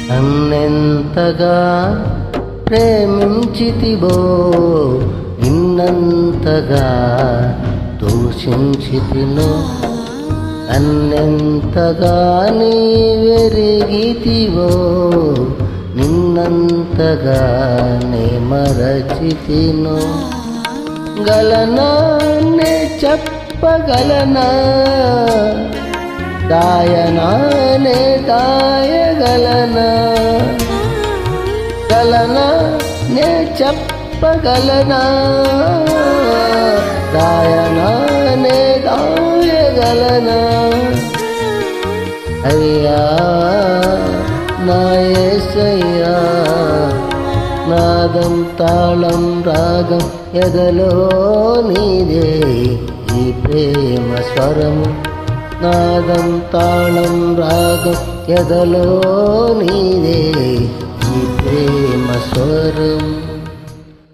నన్నెంతగా ప్రేమించితివో నిన్నంతగా దూషించితినో నన్నెంతగా నీ వెరిగితివో నిన్నంతగా నే మరచితినో గలనా నే చెప్పగలనా దాయనా నే దాయగలనా గలనా నే చెప్పగలనా దాయనా నే దాయగలనా అయ్యా నా యేసయ్యా నాదం తాళం రాగం ఎదలో నీదే ఈ ప్రేమ స్వరము నాదం తాళం రాగం ఎదలో నీదే ఈ ప్రేమ స్వరం